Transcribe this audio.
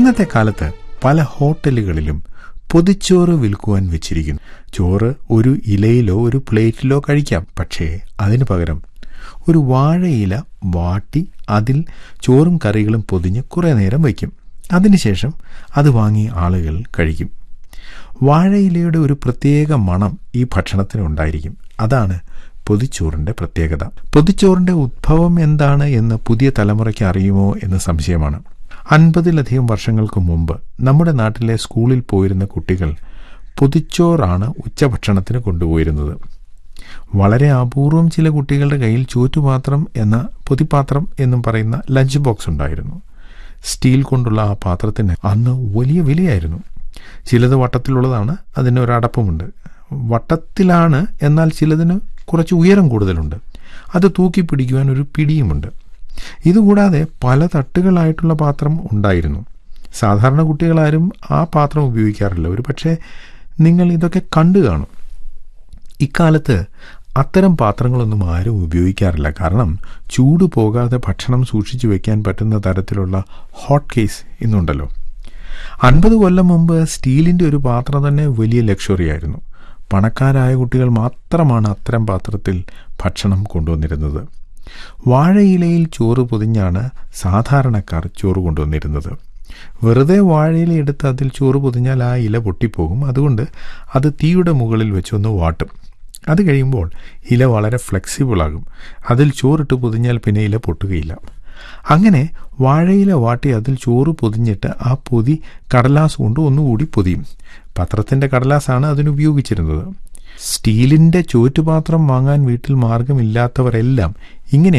ഇന്നത്തെ കാലത്ത് പല ഹോട്ടലുകളിലും പൊതിച്ചോറ് വിൽക്കുവാൻ വെച്ചിരിക്കുന്നു ചോറ് ഒരു ഇലയിലോ ഒരു പ്ലേറ്റിലോ കഴിക്കാം പക്ഷേ അതിനു പകരം ഒരു വാഴയില വാട്ടി അതിൽ ചോറും കറികളും പൊതിഞ്ഞ് കുറേ നേരം വയ്ക്കും അതിനുശേഷം അത് വാങ്ങി ആളുകൾ കഴിക്കും വാഴയിലയുടെ ഒരു പ്രത്യേക മണം ഈ ഭക്ഷണത്തിന് ഉണ്ടായിരിക്കും അതാണ് പൊതിച്ചോറിന്റെ പ്രത്യേകത പൊതിച്ചോറിന്റെ ഉദ്ഭവം എന്താണ് എന്ന് പുതിയ തലമുറയ്ക്ക് അറിയുമോ എന്ന് സംശയമാണ് അൻപതിലധികം വർഷങ്ങൾക്ക് മുമ്പ് നമ്മുടെ നാട്ടിലെ സ്കൂളിൽ പോയിരുന്ന കുട്ടികൾ പൊതിച്ചോറാണ് ഉച്ചഭക്ഷണത്തിന് കൊണ്ടുപോയിരുന്നത് വളരെ അപൂർവം ചില കുട്ടികളുടെ കയ്യിൽ ചോറ്റുപാത്രം എന്ന പൊതിപാത്രം എന്നും പറയുന്ന ലഞ്ച് ബോക്സ് ഉണ്ടായിരുന്നു സ്റ്റീൽ കൊണ്ടുള്ള ആ പാത്രത്തിന് അന്ന് വലിയ വിലയായിരുന്നു ചിലത് വട്ടത്തിലുള്ളതാണ് അതിന് ഒരു അടപ്പമുണ്ട് വട്ടത്തിലാണ് എന്നാൽ ചിലതിന് കുറച്ച് ഉയരം കൂടുതലുണ്ട് അത് തൂക്കി പിടിക്കുവാൻ ഒരു പിടിയുമുണ്ട് ഇതുകൂടാതെ പല തട്ടുകളായിട്ടുള്ള പാത്രം ഉണ്ടായിരുന്നു സാധാരണ കുട്ടികളാരും ആ പാത്രം ഉപയോഗിക്കാറില്ല ഒരു പക്ഷേ നിങ്ങൾ ഇതൊക്കെ കണ്ടു കാണും ഇക്കാലത്ത് അത്തരം പാത്രങ്ങളൊന്നും ആരും ഉപയോഗിക്കാറില്ല കാരണം ചൂട് പോകാതെ ഭക്ഷണം സൂക്ഷിച്ചു വെക്കാൻ പറ്റുന്ന തരത്തിലുള്ള ഹോട്ട് കേസ് ഇന്നുണ്ടല്ലോ അൻപത് കൊല്ലം മുമ്പ് സ്റ്റീലിൻ്റെ ഒരു പാത്രം തന്നെ വലിയ ലക്ഷറി ആയിരുന്നു പണക്കാരായ കുട്ടികൾ മാത്രമാണ് അത്തരം പാത്രത്തിൽ ഭക്ഷണം കൊണ്ടുവന്നിരുന്നത് വാഴയിലയിൽ ചോറ് പൊതിഞ്ഞാണ് സാധാരണക്കാർ ചോറ് കൊണ്ടുവന്നിരുന്നത് വെറുതെ വാഴയില എടുത്ത് അതിൽ ചോറ് പൊതിഞ്ഞാൽ ആ ഇല പൊട്ടിപ്പോകും അതുകൊണ്ട് അത് തീയുടെ മുകളിൽ വെച്ചൊന്ന് വാട്ടും അത് കഴിയുമ്പോൾ ഇല വളരെ ഫ്ലെക്സിബിൾ ആകും അതിൽ ചോറിട്ട് പൊതിഞ്ഞാൽ പിന്നെ ഇല പൊട്ടുകയില്ല അങ്ങനെ വാഴയില വാട്ടി അതിൽ ചോറ് പൊതിഞ്ഞിട്ട് ആ പൊതി കടലാസ് കൊണ്ട് ഒന്നുകൂടി പൊതിയും പത്രത്തിൻ്റെ കടലാസാണ് അതിനുപയോഗിച്ചിരുന്നത് സ്റ്റീലിൻ്റെ ചോറ്റുപാത്രം വാങ്ങാൻ വീട്ടിൽ മാർഗമില്ലാത്തവരെല്ലാം ഇങ്ങനെ